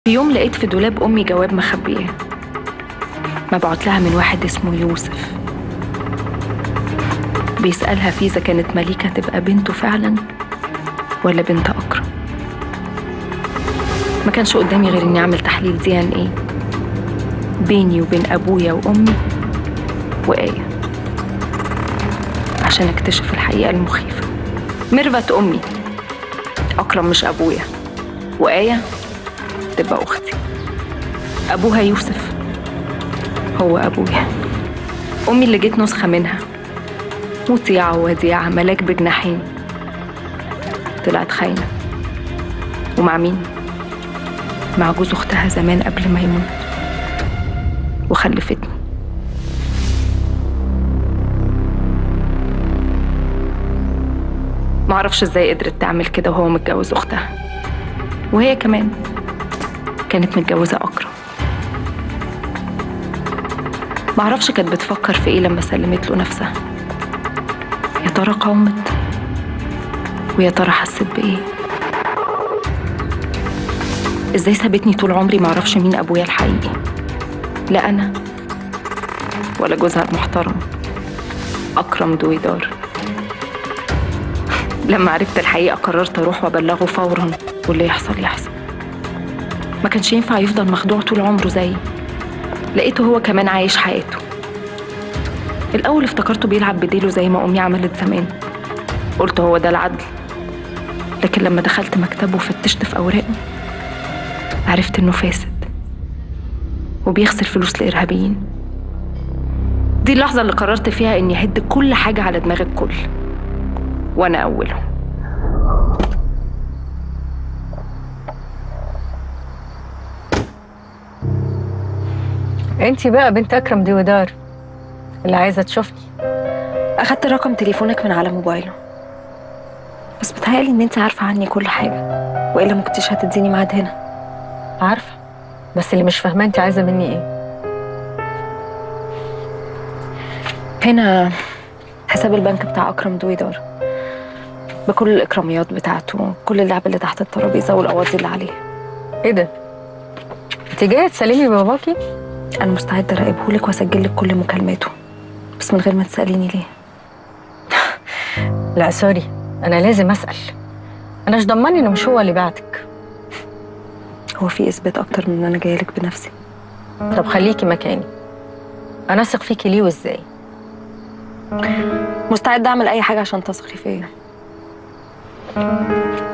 في يوم لقيت في دولاب أمي جواب مخبياه مبعوت لها من واحد اسمه يوسف بيسألها فيه إذا كانت مليكة تبقى بنته فعلا ولا بنت أكرم ما كانش قدامي غير إني أعمل تحليل دي إن إيه بيني وبين أبويا وأمي وآية عشان أكتشف الحقيقة المخيفة ميرفت أمي أكرم مش أبويا وآية تبقى أختي أبوها يوسف هو أبويا أمي اللي جيت نسخة منها مطيعة وديعة ملاك بجناحين طلعت خاينة ومع مين؟ مع جوز أختها زمان قبل ما يموت وخلفتني معرفش ازاي قدرت تعمل كده وهو متجوز أختها وهي كمان كانت متجوزة أكرم معرفش كانت بتفكر في ايه لما سلمت له نفسها يا ترى قاومت ويا ترى حست بايه ازاي سابتني طول عمري معرفش مين ابويا الحقيقي لا انا ولا جوزها المحترم اكرم دويدار لما عرفت الحقيقه قررت اروح وابلغه فورا واللي يحصل يحصل ما كانش ينفع يفضل مخدوع طول عمره زيي لقيته هو كمان عايش حياته الأول افتكرته بيلعب بديله زي ما أمي عملت زمان قلت هو ده العدل لكن لما دخلت مكتبه وفتشت في أوراقه عرفت إنه فاسد وبيغسل فلوس لإرهابيين دي اللحظة اللي قررت فيها إني أهد كل حاجة على دماغ الكل وأنا أولهم انت بقى بنت اكرم دي ودار اللي عايزه تشوفني أخدت رقم تليفونك من على موبايله بس بتهيألي إن أنت عارفة عني كل حاجة وإلا ما كنتش هتديني ميعاد هنا عارفه بس اللي مش فاهمه انت عايزه مني ايه هنا حساب البنك بتاع أكرم دويدار بكل الإكراميات بتاعته كل اللعب اللي تحت الترابيزة والقواضي اللي عليه ايه ده انت جايه تسلمي باباكي أنا مستعدة أراقبهولك وأسجل لك كل مكالماته بس من غير ما تسأليني ليه لا سوري انا لازم اسال انا مش ضمني انه مش هو اللي بعتك هو في إثبات أكتر من إن أنا جاية لك بنفسي طب خليكي مكاني انا اثق فيكي ليه وازاي مستعدة أعمل أي حاجة عشان تثقي فيا